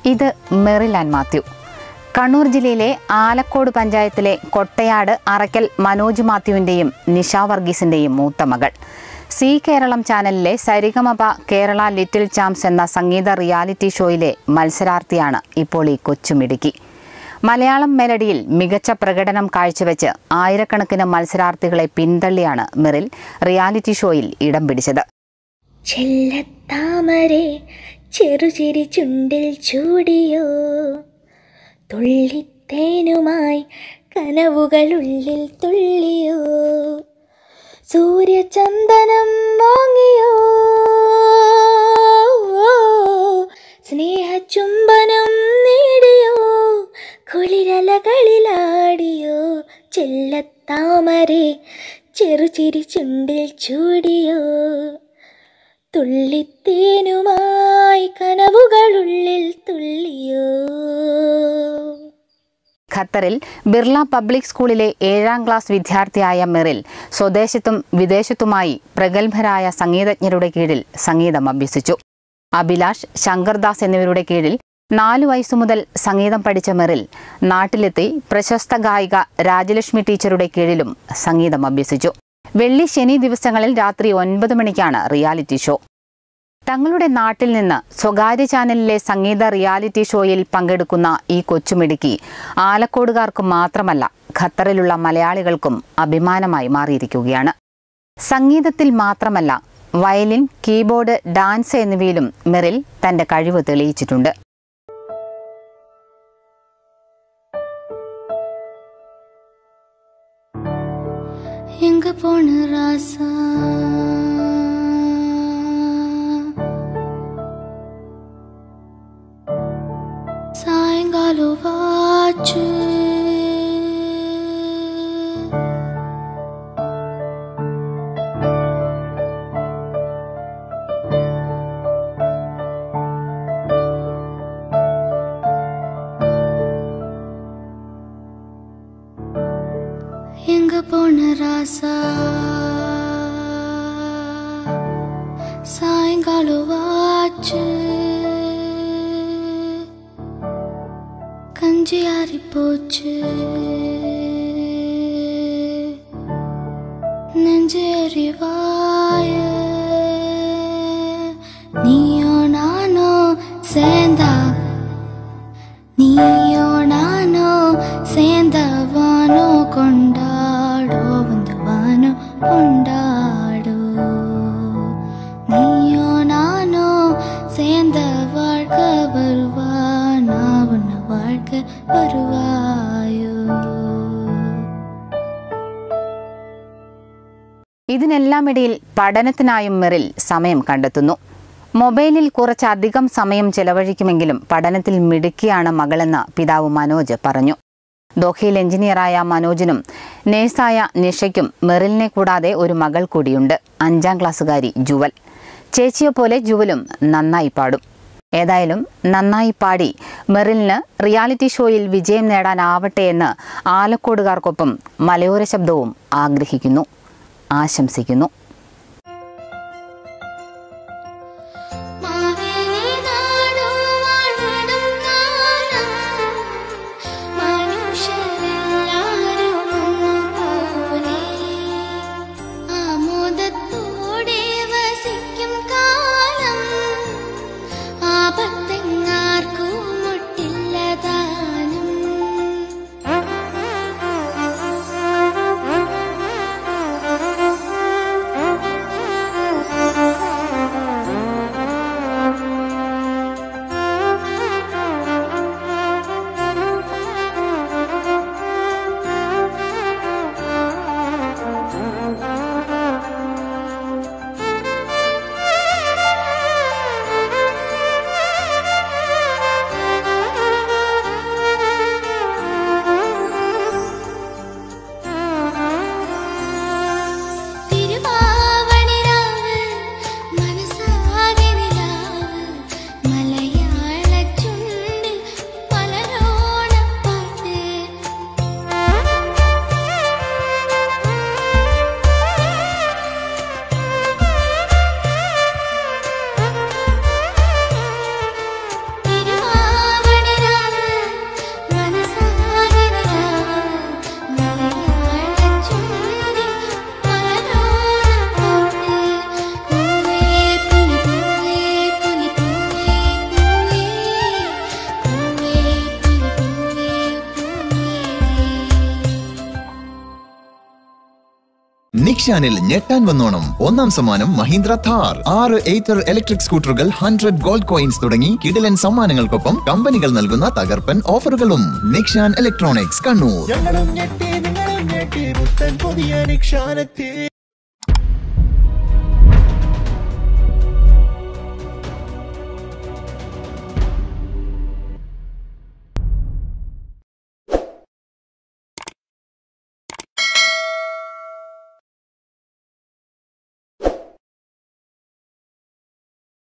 ഇത് Merrill and Mathew Kannur ജില്ലയിലെ ആലക്കോട് പഞ്ചായത്തിലെ കൊട്ടയാട് അറയ്ക്കൽ മനോജ് മാത്യുവിൻ്റെയും നിഷ വർഗീസിൻ്റെയും മൂത്ത മകൾ സി കേരളം ചാനലിലെ സരിഗമപ കേരള ലിറ്റിൽ ചാംസ് എന്ന സംഗീത റിയാലിറ്റി ഷോയിലെ മത്സരാർത്ഥിയാണ് ഇപ്പോൾ ഈ കൊച്ചുമിടുക്കി മലയാളം മെലഡിയിൽ മികച്ച പ്രകടനം കാഴ്ചവെച്ച് ആയിരക്കണക്കിന് മത്സരാർത്ഥികളെ പിന്തള്ളിയാണ് മെറിൽ റിയാലിറ്റി ഷോയിൽ ഇടം പിടിച്ചത് ചെല്ലത്താമരെ ചെറുചിരി ചുണ്ടിൽ ചൂടിയോ തുള്ളിത്തേനുമായി കനവുകളുള്ളിൽ തുള്ളിയോ സൂര്യചന്ദനം വാങ്ങിയോ സ്നേഹചുംബനം നേടിയോ കുളിരലകളിലാടിയോ ചെല്ലത്താമരെ ചെറുചിരി ചുണ്ടിൽ ചൂടിയോ തുള്ളിത്തേനുമായി കനവുകളുള്ളിൽ തുള്ളിയോ ഖത്തറിൽ ബിർള പബ്ലിക് സ്കൂളിലെ ഏഴാം ക്ലാസ് വിദ്യാർത്ഥിയായ മെറിൽ സ്വദേശത്തും വിദേശത്തുമായി പ്രഗത്ഭരായ സംഗീതജ്ഞരുടെ കീഴിൽ സംഗീതം അഭ്യസിച്ചു അഭിലാഷ് ശങ്കർദാസ് എന്നിവരുടെ കീഴിൽ നാലു വയസ്സു മുതൽ സംഗീതം പഠിച്ച മെറിൽ നാട്ടിലെത്തി പ്രശസ്ത ഗായിക രാജലക്ഷ്മി ടീച്ചറുടെ കീഴിലും സംഗീതം അഭ്യസിച്ചു വെള്ളി ശനി ദിവസങ്ങളിൽ രാത്രി ഒൻപത് മണിക്കാണ് റിയാലിറ്റി ഷോ തങ്ങളുടെ നാട്ടിൽ നിന്ന് സ്വകാര്യ ചാനലിലെ സംഗീത റിയാലിറ്റി ഷോയിൽ പങ്കെടുക്കുന്ന ഈ കൊച്ചുമിടുക്കി ആലക്കോടുകാർക്ക് മാത്രമല്ല ഖത്തറിലുള്ള മലയാളികൾക്കും അഭിമാനമായി മാറിയിരിക്കുകയാണ് സംഗീതത്തിൽ മാത്രമല്ല വയലിൻ കീബോർഡ് ഡാൻസ് എന്നിവയിലും മെറിൽ തന്റെ കഴിവ് തെളിയിച്ചിട്ടുണ്ട് எங்க போன ராசா சாயங்காலம் வாச்சு எங்க போன ராசா சாயங்காலம் வாச்சு கஞ்சி ஆறி போச்சு நெஞ்சு எறிவாய நீயோ நானோ சேர்ந்தா நீயோ நானோ சேர்ந்தவானோ கொண்டாடோ வந்தவானோ கொண்டாடோ நீயோ நானோ சேர்ந்த வாழ்க்க வருவா நான் உன்ன வாழ்க்க வருவாயோ ഇതിനെല്ലാമിടയിൽ പഠനത്തിനായും മെറിൽ സമയം കണ്ടെത്തുന്നു മൊബൈലിൽ കുറച്ചധികം സമയം ചെലവഴിക്കുമെങ്കിലും പഠനത്തിൽ മിടുക്കിയാണ് മകളെന്ന് പിതാവ് മനോജ് പറഞ്ഞു ദോഹയിൽ എഞ്ചിനീയറായ മനോജിനും നേഴ്സായ നിഷയ്ക്കും മെറിലിനെ കൂടാതെ ഒരു മകൾ കൂടിയുണ്ട് അഞ്ചാം ക്ലാസ്സുകാരി ജുവൽ ചേച്ചിയെ പോലെ ജുവലും നന്നായി പാടും ഏതായാലും നന്നായി പാടി മെറിലിന് റിയാലിറ്റി ഷോയിൽ വിജയം നേടാനാവട്ടെ എന്ന് ആലക്കോടുകാർക്കൊപ്പം മലയോര ശബ്ദവും ആഗ്രഹിക്കുന്നു ആശംസിക്കുന്നു മാവേലി നാടും വാണിടും കാലം മനുഷ്യരെല്ലാരും ഒന്നുപോലെ ആമോദത്തോടെ വസിക്കും കാലം ആപത്തെങ്ങാർക്കും മുട്ടില്ല താനും നിക്ഷാനിൽ ഞെട്ടാൻ വന്നോണം ഒന്നാം സമ്മാനം മഹീന്ദ്ര താർ ആറ് എയ്റ്റർ ഇലക്ട്രിക് സ്കൂട്ടറുകൾ ഹൺഡ്രഡ് ഗോൾഡ് കോയിൻസ് തുടങ്ങി കിടിലൻ സമ്മാനങ്ങൾക്കൊപ്പം കമ്പനികൾ നൽകുന്ന തകർപ്പൻ ഓഫറുകളും നിക്ഷാൻ ഇലക്ട്രോണിക്സ് കണ്ണൂർ ഞങ്ങളും ഞെട്ടി നിങ്ങളും ഞെട്ടി പുത്തൻ പുതിയ നിക്ഷാനത്തിൽ